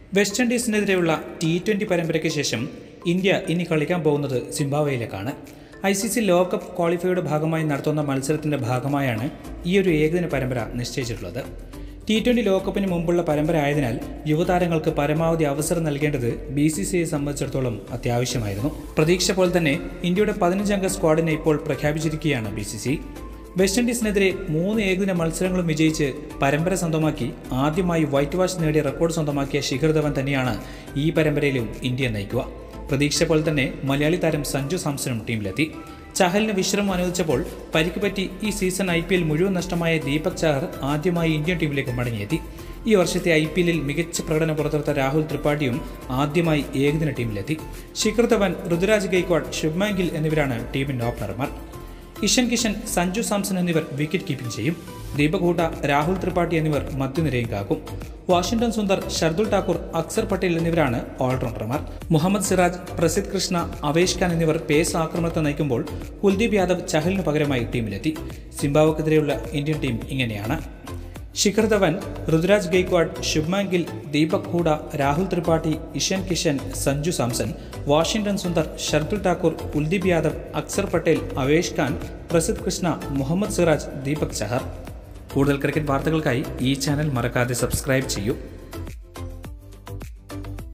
west ഇൻഡീസിനെതിരെയുള്ള T twenty പരമ്പരയ്ക്ക് ശേഷം India ഇനി കളിക്കാൻ പോകുന്നത് സിംബാബ്വേയിലേക്കാണ് ഐ സി സി ലോകകപ്പ് ക്വാളിഫൈയുടെ ഭാഗമായി നടത്തുന്ന മത്സരത്തിൻ്റെ ഭാഗമായാണ് ഈ ഒരു ഏകദിന പരമ്പര നിശ്ചയിച്ചിട്ടുള്ളത് ടി ട്വൻ്റി ലോകകപ്പിന് മുമ്പുള്ള പരമ്പര ആയതിനാൽ യുവതാരങ്ങൾക്ക് പരമാവധി അവസരം നൽകേണ്ടത് ബി സി സി ഐയെ സംബന്ധിച്ചിടത്തോളം അത്യാവശ്യമായിരുന്നു പ്രതീക്ഷ പോലെ തന്നെ ഇന്ത്യയുടെ പതിനഞ്ചംഗ സ്ക്വാഡിനെ ഇപ്പോൾ പ്രഖ്യാപിച്ചിരിക്കുകയാണ് ബി സി സി വെസ്റ്റ് ഇൻഡീസിനെതിരെ മൂന്ന് ഏകദിന മത്സരങ്ങളും വിജയിച്ച് പരമ്പര സ്വന്തമാക്കി ആദ്യമായി വൈറ്റ് വാഷ് നേടിയ റെക്കോർഡ് സ്വന്തമാക്കിയ ശിഖർ ധവൻ തന്നെയാണ് ഈ പരമ്പരയിലും ഇന്ത്യ നയിക്കുക പ്രതീക്ഷ പോലെ തന്നെ മലയാളി താരം സഞ്ജു സാംസണും ടീമിലെത്തി ചഹലിന് വിശ്രമം അനുവദിച്ചപ്പോൾ പരിക്ക് പറ്റി ഈ സീസൺ ഐ പി എൽ മുഴുവൻ നഷ്ടമായ ദീപക് ചഹർ ആദ്യമായി ഇന്ത്യൻ ടീമിലേക്ക് മടങ്ങിയെത്തി ഈ വർഷത്തെ ഐ പി എല്ലിൽ മികച്ച പ്രകടനം പുറത്തെടുത്ത രാഹുൽ ത്രിപാഠിയും ആദ്യമായി ഏകദിന ടീമിലെത്തി ശിഖർ ധവൻ ഋതുരാജ് ഗെയ്ക്വാഡ് ശുഭ്മാൻ ഗിൽ എന്നിവരാണ് ടീമിന്റെ ഓപ്പണർമാർ ഇഷൻ കിഷൻ സഞ്ജു സാംസൺ എന്നിവർ വിക്കറ്റ് കീപ്പിംഗ് ചെയ്യും ദീപക് ഹൂഡ രാഹുൽ ത്രിപാഠി എന്നിവർ മധ്യനിരയും കാക്കും വാഷിംഗ്ടൺ സുന്ദർ ഷർദുൽ ഠാക്കൂർ അക്സർ പട്ടേൽ എന്നിവരാണ് ഓൾറൗണ്ടർമാർ മുഹമ്മദ് സിറാജ് പ്രസിദ് കൃഷ്ണ അവേഷ് ഖാൻ എന്നിവർ പേസ് ആക്രമണത്തെ നയിക്കുമ്പോൾ കുൽദീപ് യാദവ് ചഹലിന് പകരമായി ടീമിലെത്തി സിംബാബ്വെക്കെതിരെയുള്ള ഇന്ത്യൻ ടീം ഇങ്ങനെയാണ് ശിഖർ ധവൻ ഋതുരാജ് ഗെയ്ക്വാഡ് ശുഭ്മാൻ ഗിൽ ദീപക് ഹൂഡ രാഹുൽ ത്രിപാഠി ഇഷൻ കിഷൻ സഞ്ജു സാംസൺ വാഷിംഗ്ടൺ സുന്ദർ ഷർദുൽ ഠാക്കൂർ കുൽദീപ് യാദവ് അക്സർ പട്ടേൽ അവേഷ് ഖാൻ പ്രസിദ് കൃഷ്ണ മുഹമ്മദ് സിറാജ് ദീപക് ചഹർ കൂടുതൽ ക്രിക്കറ്റ് വാർത്തകൾക്കായി ഈ ചാനൽ മറക്കാതെ സബ്സ്ക്രൈബ് ചെയ്യൂ